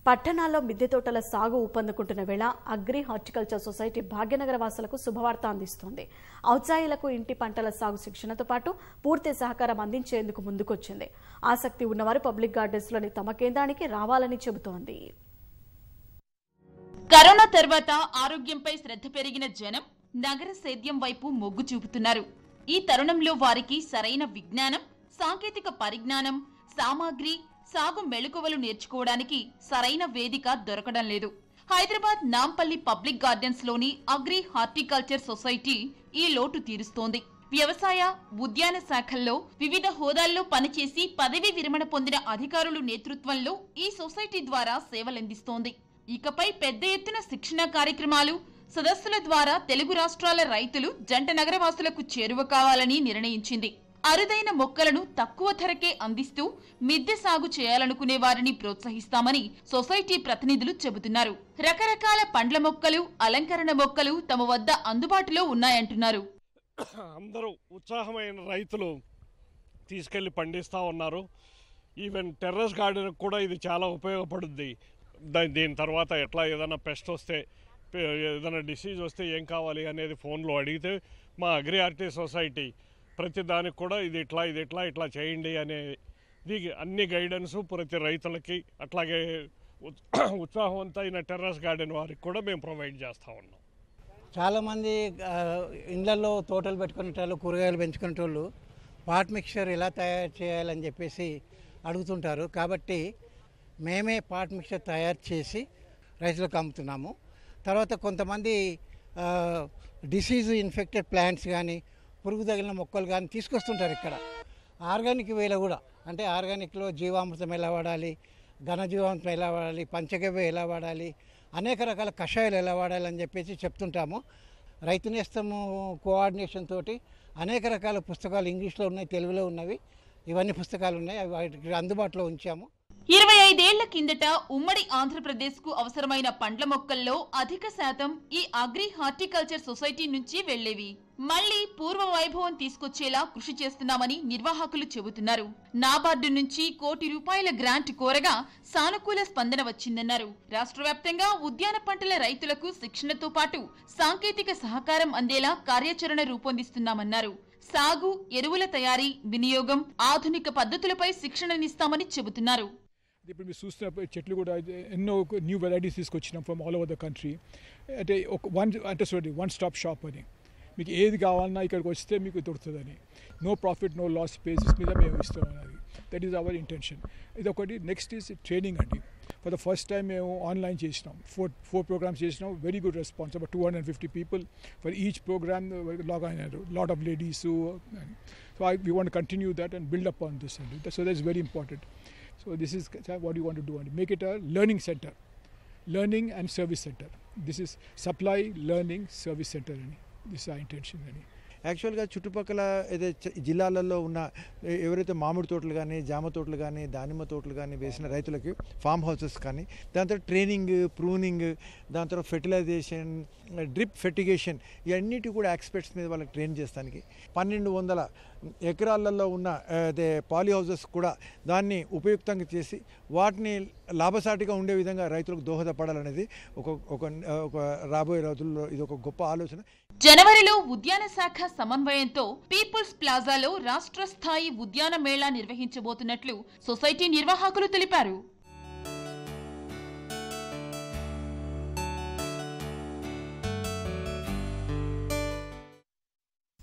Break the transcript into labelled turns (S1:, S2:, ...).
S1: పట్టణాల్లో మిద్దె తోటల సాగు ఊపందుకుంటున్న వేళ అగ్రి హార్టికల్చర్ సొసైటీ భాగ్యనగర వాసులకు శుభవార్త అందిస్తోంది ఔత్సాయిలకు ఇంటి పంటల సాగు శిక్షణతో పాటు పూర్తి సహకారం అందించేందుకు ముందుకొచ్చింది ఆసక్తి ఉన్నవారు పబ్లిక్ గార్డెన్స్లోని తమ కేంద్రానికి రావాలని చెబుతోంది
S2: కరోనా తర్వాత ఆరోగ్యంపై శ్రద్ధ పెరిగిన జనం నగర సేద్యం వైపు మొగ్గు చూపుతున్నారు ఈ తరుణంలో వారికి సరైన విజ్ఞానం సాంకేతిక పరిజ్ఞానం సామాగ్రి సాగు మెళుకువలు నేర్చుకోవడానికి సరైన వేదిక దొరకడం లేదు హైదరాబాద్ నాంపల్లి పబ్లిక్ గార్డెన్స్ లోని అగ్రి హార్టికల్చర్ సొసైటీ ఈ లోటు తీరుస్తోంది వ్యవసాయ ఉద్యాన శాఖల్లో వివిధ హోదాల్లో పనిచేసి పదవి విరమణ పొందిన అధికారులు నేతృత్వంలో ఈ సొసైటీ ద్వారా సేవలందిస్తోంది ఇకపై పెద్ద ఎత్తున శిక్షణ కార్యక్రమాలు సదస్సుల ద్వారా తెలుగు రాష్ట్రాల రైతులు జంట నగరవాసులకు చేరువ కావాలని నిర్ణయించింది అరుదైన మొక్కలను తక్కువ ధరకే అందిస్తూ మిద్దె సాగు చేయాలనుకునే వారిని ప్రోత్సహిస్తామని సొసైటీ ప్రతినిధులు చెబుతున్నారు రకరకాల పండ్ల మొక్కలు అలంకరణ మొక్కలు తమ వద్ద అందుబాటులో ఉన్నాయంటున్నారు
S3: అందరూ ఉత్సాహమైన రైతులు తీసుకెళ్ళి పండిస్తూ ఉన్నారు ఈవెన్ టెర్రస్ గార్డెన్ కూడా ఇది చాలా ఉపయోగపడుద్ది దా- దీని తర్వాత ఎట్లా ఏదైనా పెస్ట్ వస్తే పే- ఏదైనా డిసీజ్ వస్తే ఏం కావాలి అనేది ఫోన్లో అడిగితే మా అగ్రి ఆర్టీ సొసైటీ ప్రతి దానికి కూడా ఇది ఇట్లా ఇది ఇట్లా ఇట్లా చేయండి అనే దీనికి అన్ని గైడెన్స్ ప్రతి రైతులకి అట్లాగే ఉత్- ఉత్సాహవంతమైన టెర్రస్ గార్డెన్ వారికి కూడా మేము ప్రొవైడ్ చేస్తూ ఉన్నాం
S4: చాలామంది ఆ, ఇళ్ళల్లో తోటలు పెట్టుకునేటోళ్ళు కూరగాయలు పెంచుకునేటోళ్ళు పాట్ మిక్చర్ ఎలా తయారు చేయాలని చెప్పేసి అడుగుతుంటారు కాబట్టి మేమే పాట్ మిక్చర్ తయారు చేసి రైతులకు అమ్ముతున్నాము తర్వాత కొంతమంది డిసీజ్ ఇన్ఫెక్టెడ్ ప్లాంట్స్ కానీ పురుగు తగిలిన మొక్కలు కానీ తీసుకొస్తుంటారు ఇక్కడ ఆర్గానిక్ వేలో కూడా అంటే ఆర్గానిక్లో జీవామృతం ఎలా వాడాలి ఘనజీవామృతం ఎలా వాడాలి పంచగవ్య ఎలా వాడాలి అనేక రకాల కషాయాలు ఎలా వాడాలి అని చెప్పేసి చెప్తుంటాము రైతు నేస్తము కోఆర్డినేషన్ తోటి అనేక రకాల పుస్తకాలు ఇంగ్లీష్లో ఉన్నాయి తెలుగులో ఉన్నవి ఇవన్నీ పుస్తకాలు ఉన్నాయి అవి వాటికి అందుబాటులో ఉంచాము
S2: ఇరవై ఐదేళ్ల కిందట ఉమ్మడి ఆంధ్రప్రదేశ్ కు అవసరమైన పండ్ల మొక్కల్లో అధిక శాతం ఈ అగ్రి హార్టికల్చర్ సొసైటీ నుంచి వెళ్లేవి మళ్లీ పూర్వ వైభవం తీసుకొచ్చేలా కృషి చేస్తున్నామని నిర్వాహకులు చెబుతున్నారు నాబార్డు నుంచి కోటి రూపాయల గ్రాంట్ కోరగా సానుకూల స్పందన వచ్చిందన్నారు రాష్ట్ర వ్యాప్తంగా ఉద్యాన పంటల రైతులకు శిక్షణతో పాటు సాంకేతిక సహకారం అందేలా కార్యాచరణ రూపొందిస్తున్నామన్నారు సాగు ఎరువుల తయారీ వినియోగం ఆధునిక పద్ధతులపై శిక్షణనిస్తామని చెబుతున్నారు
S5: ఇప్పుడు మీరు చూస్తున్న చెట్లు కూడా ఇది ఎన్నో న్యూ వెరైటీస్ తీసుకొచ్చినాం from all over the country అంటే ఒక వన్ అంటే సారీ వన్ స్టాప్ షాప్ అని మీకు ఏది కావాలన్నా ఇక్కడికి వస్తే మీకు దొరుకుతుందని no profit no loss basis మీద మేము ఇస్తాం అది దట్ ఈస్ అవర్ ఇంటెన్షన్ ఇది ఒకటి నెక్స్ట్ ఈజ్ ట్రైనింగ్ అండి ఫర్ ద ఫస్ట్ టైం మేము ఆన్లైన్ చేసినాం ఫోర్ ఫోర్ ప్రోగ్రామ్స్ చేసినాం very good response about two hundred fifty people for each program log అయినారు lot of ladies so I we want continue that and build up on this అండి so that is very important So this is what you want to do and make it a learning center, learning and service center. This is supply, learning, service center. అని. This is our intention. అని.
S6: యాక్చువల్గా చుట్టుపక్కల ఏదో చ- జిల్లాలలో ఉన్న ఎ- ఎవరైతే మామిడి తోటలు కానీ జామ తోటలు కానీ దానిమ్మ తోటలు కానీ వేసిన రైతులకి ఫామ్ హౌసెస్ కానీ దాని తర్వాత ట్రైనింగ్ ప్రూనింగ్ దాని తర్వాత ఫెర్టిలైజేషన్ డ్రిప్ ఫెర్టిగేషన్ ఇవన్నిటి కూడా ఎక్స్పర్ట్స్ మీద వాళ్ళకి ట్రైన్ చేస్తానికి పన్నెండు వందల ఎకరాలలో ఉన్న ఆ, అదే పాలీ హౌసెస్ కూడా దాన్ని ఉపయుక్తంగా చేసి వాటిని లాభసాటిగా ఉండే విధంగా రైతులకు దోహదపడాలనేది ఒక ఒక ఒక రాబోయే రోజుల్లో ఇది ఒక గొప్ప ఆలోచన
S2: జనవరిలో ఉద్యాన శాఖ సమన్వయంతో పీపుల్స్ ప్లాజాలో రాష్ట్ర స్థాయి ఉద్యాన మేళా నిర్వహించబోతున్నట్లు సొసైటీ నిర్వాహకులు తెలిపారు